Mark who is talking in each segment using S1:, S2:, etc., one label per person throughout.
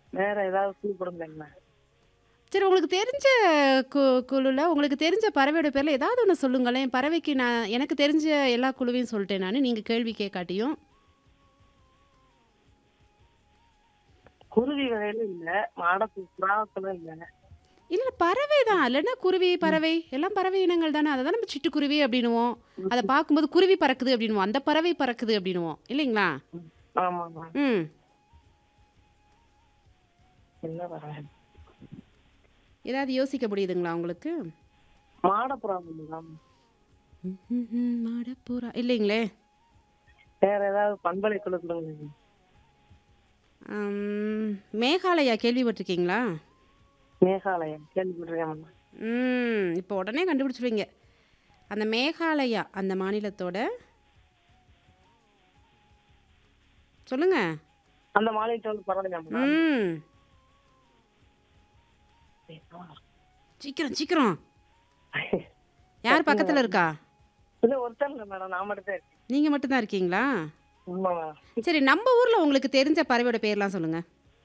S1: வேற ஏதாவது clue கொடுங்களேங்கண்ணா
S2: சரி உங்களுக்கு தெரிஞ்ச கு குழுல உங்களுக்கு தெரிஞ்ச பறவையோட பேர்ல ஏதாவது ஒண்ணு சொல்லுங்களேன். பறவைக்கு நான் எனக்கு தெரிஞ்ச எல்லா குழுவையும் சொல்லிட்டேன் நானு. நீங்க கேள்வி கேட்காட்டியும்.
S1: குருவி வகையில இல்ல மாடப்பு புறாக்களும் இல்ல
S2: இல்ல பறவை தான். இல்லன்னா குருவி, பறவை எல்லாம் பறவை இனங்கள் தானே. அதை தான் நம்ம சிட்டுக்குருவி அப்படின்னுவோம். அதை பார்க்கும்போது குருவி பறக்குது அப்படின்னுவோம். அந்த பறவை பறக்குது அப்படின்னுவோம். இல்லைங்களா?
S1: ஆமாமா
S2: ம்.
S1: என்ன பறவை
S2: ஏதாவது யோசிக்க முடியுதுங்களா உங்களுக்கு?
S1: மாடப்புறா மேடம்
S2: ம்ஹும். மாடப்புறா இல்லைங்களே.
S1: வேற ஏதாவது பண்பலை குழு கொடுங்க
S2: ம், மேகாலயா கேள்விப்பட்டிருக்கீங்களா?
S1: மேகாலயா கேள்விப்பட்டிருக்கேன் மேடம்
S2: ம் இப்போ உடனே கண்டுபிடிச்சிருவீங்க. அந்த மேகாலயா அந்த மாநிலத்தோட சொல்லுங்க.
S1: அந்த மாநிலத்தோட பரவாயில்லையா மேடம்
S2: ம் சீக்கிரம் சீக்கிரம். யார் பக்கத்துல இருக்கா?
S1: இல்ல ஒருத்தர் இல்ல மேடம் நான் மட்டும் தான் இருக்கேன்
S2: நீங்க மட்டும் தான் இருக்கீங்களா?
S1: ஆமா மேடம்
S2: சரி நம்ம ஊர்ல உங்களுக்கு தெரிஞ்ச பறவையோட பேர்லாம் சொல்லுங்க.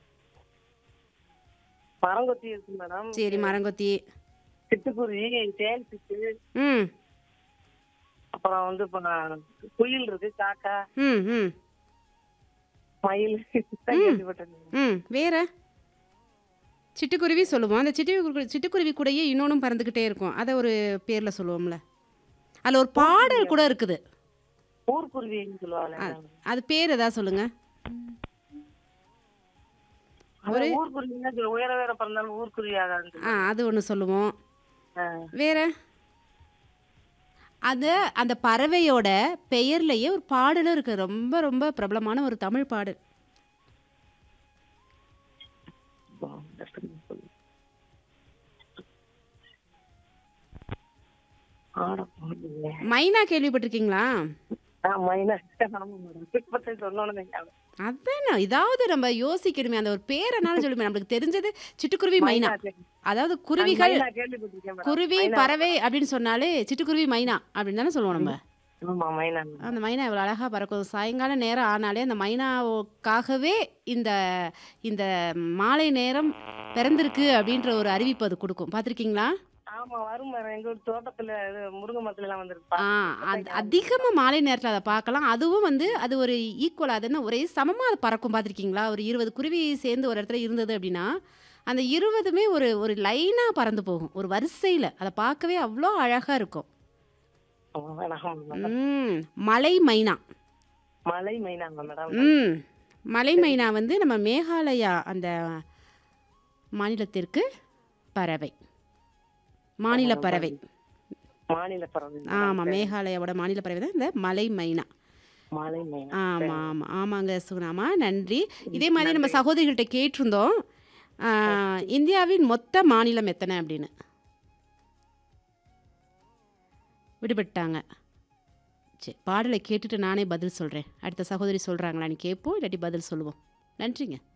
S1: மரங்கொத்தி இருக்கு மேடம்
S2: சரி மரங்கொத்தி.
S1: சிட்டுக்குருவி தேன் சிட்டு
S2: ம்
S1: அப்புறம் வந்து இப்ப நான் குயில் இருக்கு காக்கா
S2: ம் ம்
S1: மயில் தான் கேள்விப்பட்டிருக்கேன்
S2: ம் வேற சிட்டுக்குருவி சொல்லுவோம் அந்த சிட்டுக்குருவி சிட்டுக்குருவி கூடயே இன்னொன்றும் பறந்துக்கிட்டே இருக்கும் அதை ஒரு பேரில் சொல்லுவோம்ல அதில் ஒரு பாடல் கூட இருக்குது
S1: ஊர்க்குருவின்னு சொல்லுவாங்க
S2: அது பேர் ஏதாவது சொல்லுங்க
S1: ஒரு ஊர்க்குருவின்னா சொல்ல- உயர வேற பிறந்தாலும் ஊர்க்குருவி ஆகாது
S2: ஆ அது ஒன்று சொல்லுவோம் வேற அது அந்த பறவையோட பெயர்லயே ஒரு பாடலும் இருக்கு ரொம்ப ரொம்ப பிரபலமான ஒரு தமிழ் பாடல் மைனா கேள்விப்பட்டிருக்கீங்களா அதானே இதாவது நம்ம யோசிக்கணுமே அந்த ஒரு பேரனால சொல்லுமே நம்மளுக்கு தெரிஞ்சது சிட்டுக்குருவி மைனா அதாவது குருவிகள் குருவி பறவை அப்படின்னு சொன்னாலே சிட்டுக்குருவி மைனா அப்படின்னு தானே சொல்லுவோம் நம்ம அந்த மைனா இவ்வளோ அழகாக பறக்கும் சாயங்கால நேரம் ஆனாலே அந்த மைனாவுக்காகவே இந்த இந்த மாலை நேரம் பிறந்திருக்கு அப்படின்ற ஒரு அறிவிப்பு அது கொடுக்கும் பார்த்துருக்கீங்களா
S1: ஆமா வரும் மேடம் எங்க ஊர் தோட்டத்துல இது முருங்கை மரத்துல எல்லாம் வந்திருக்கு
S2: ஆ அது அதிகமாக மாலை நேரத்தில் அதை பார்க்கலாம் அதுவும் வந்து அது ஒரு ஈக்குவலாக அது என்ன ஒரே சமமாக அது பறக்கும் பார்த்துருக்கீங்களா ஒரு இருபது குருவி சேர்ந்து ஒரு இடத்துல இருந்தது அப்படின்னா அந்த இருபதுமே ஒரு ஒரு லைனாக பறந்து போகும் ஒரு வரிசையில் அதை பார்க்கவே அவ்வளோ அழகாக இருக்கும்
S1: ஆமா, வேணாம் மேடம்.
S2: ம் மலை மைனா
S1: மலை மைனாங்க மேடம்
S2: ம் மலை மைனா வந்து நம்ம மேகாலயா அந்த மாநிலத்திற்கு பறவை மாநில பறவை
S1: மாநில பறவை
S2: ஆமாம் மேகாலயாவோட மாநில பறவை தான் இந்த மலை மைனா
S1: மலை மைனா
S2: ஆமாம் ஆமாம் ஆமாங்க சுகுணாமா நன்றி இதே மாதிரி நம்ம சகோதரிகள்கிட்ட கேட்டிருந்தோம் ஆ, இந்தியாவின் மொத்த மாநிலம் எத்தனை அப்படின்னு விடுபட்டாங்க சரி பாடலை கேட்டுட்டு நானே பதில் சொல்கிறேன் அடுத்த சகோதரி சொல்கிறாங்களான்னு கேட்போம் இல்லாட்டி பதில் சொல்லுவோம் நன்றிங்க